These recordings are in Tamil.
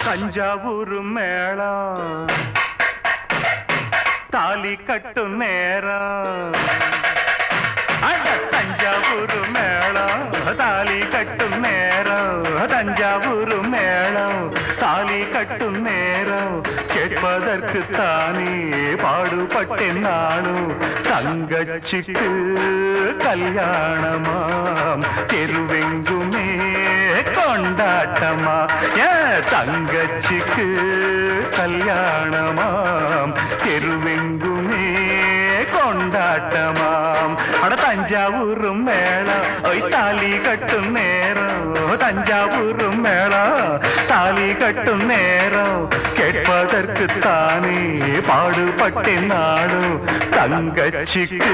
தஞ்சாவூர் மேளம் தாலி கட்டும் நேரம் அட தஞ்சாவூர் மேளம் தாலி கட்டும் நேரம் தஞ்சாவூர் மேளம் தாலி கட்டும் நேரம் கேட்பதற்கு தானே பாடுபட்டேன் நானும் தங்கச்சிக்கு கல்யாணமாம் தெருவெங்குமே கொண்டாட்டமா ஏன் தங்கச்சிக்கு கல்யாணமாம் தெருவெங்குமே கொண்டாட்டமாம் அட தஞ்சாவூர் மேளம் ஒய் தாலி கட்டும் நேரம் தஞ்சாவூர் மேளம் தாலி கட்டும் நேரம் கேட்பதற்கு தானே பாடுபட்டேன் நாடும் தங்கச்சிக்கு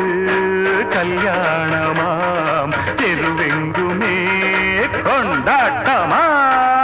கல்யாணமாம் தெருவெங்குமே கொண்டாட்டமாம்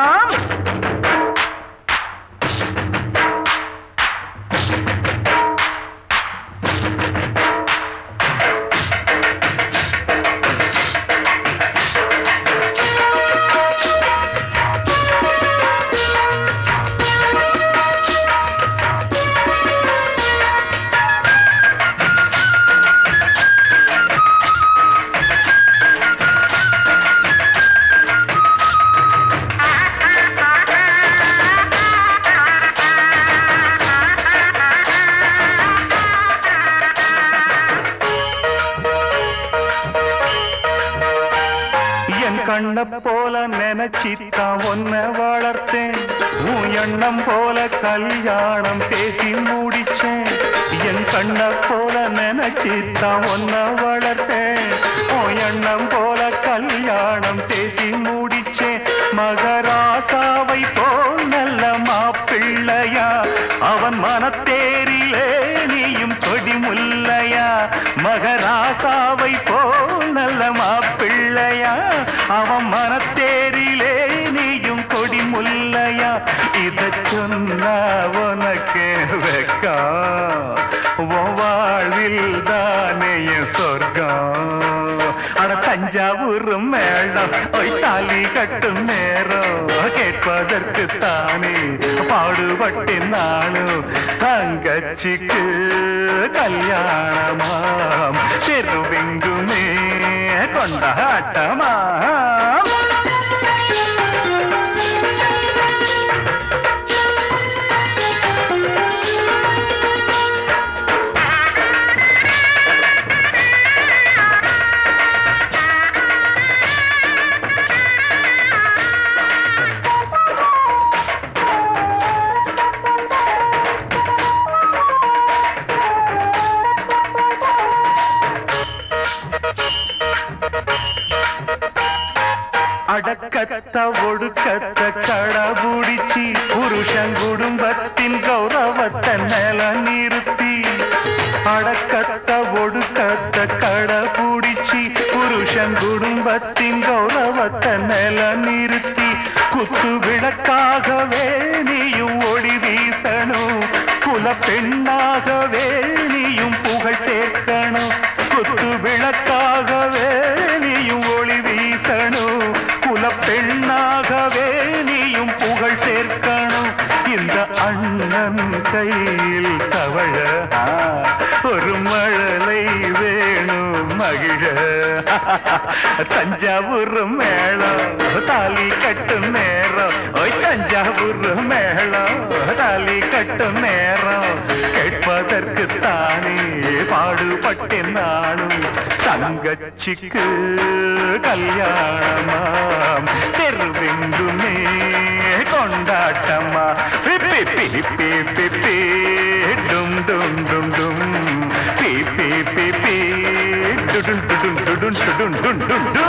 என் கண்ண போல நினைச்சித்தான் ஒன்ன வளர்த்தேன் உன் எண்ணம் போல கல்யாணம் பேசி முடிச்சேன் என் கண்ண போல நினைச்சித்தான் ஒன்ன வளர்த்தேன் உன் எண்ணம் போல கல்யாணம் பேசி முடிச்சேன் மகராசாவை போல் நல்ல மாப்பிள்ளையா அவன் மனத்தேரிலே நீயும் கொடி முல்லையா மகராசாவை போல் நல்ல மாப்பிள்ளையா அவன் மனத்தேரிலே நீயும் கொடி முல்லையா இத சொன்னா உனக்கு வெக்கா உன் வாழ்வில் தானே என் சொர்க்கம் அட தஞ்சாவூர் மேளம் ஒய் தாலி கட்டும் நேரம் கேட்பதற்கு தானே பாடுபட்டேன் நானும் தங்கச்சிக்கு கல்யாணமாம் தெருவெங்குமே கொண்டாட்டமா அடக்கத்த ஒடுக்கத்த கடபுடிச்சி புருஷன் குடும்பத்தின் கௌரவத்தை நில நிறுத்தி அடக்கத்த ஒடுக்கத்த கடபுடிச்சி புருஷன் குடும்பத்தின் கௌரவத்தை நில நிறுத்தி குத்து விளக்காகவே நீயும் ஒளி வீசணும் குல பெண்ணாகவே நீயும் புகழ் சேர்க்கணும் குத்து விளக்காகவே நீயும் ஒளி வீசணும் குல பெண்ணாகவே நீயும் புகழ் சேர்க்கணும் இந்த அண்ணன் கையில் தவழ ஆ, ஒரு மழலை வேணும் மகிழ தஞ்சாவூர் மேளம் தாலி கட்டும் நேரம் ஓய் தஞ்சாவூர் மேளம் தாலி கட்டும் நேரம் கேட்பதற்கு தானே பாடுபட்டேன் நானும் தங்கச்சிக்கு கல்யாணமாம் தெருவெங்குமே கொண்டாட்டமா பி பி பி பி பி பி டும் டும் டும் டும் பி பி பி பி டுடும் டுடும் டுடும் டுடும் டும் டும்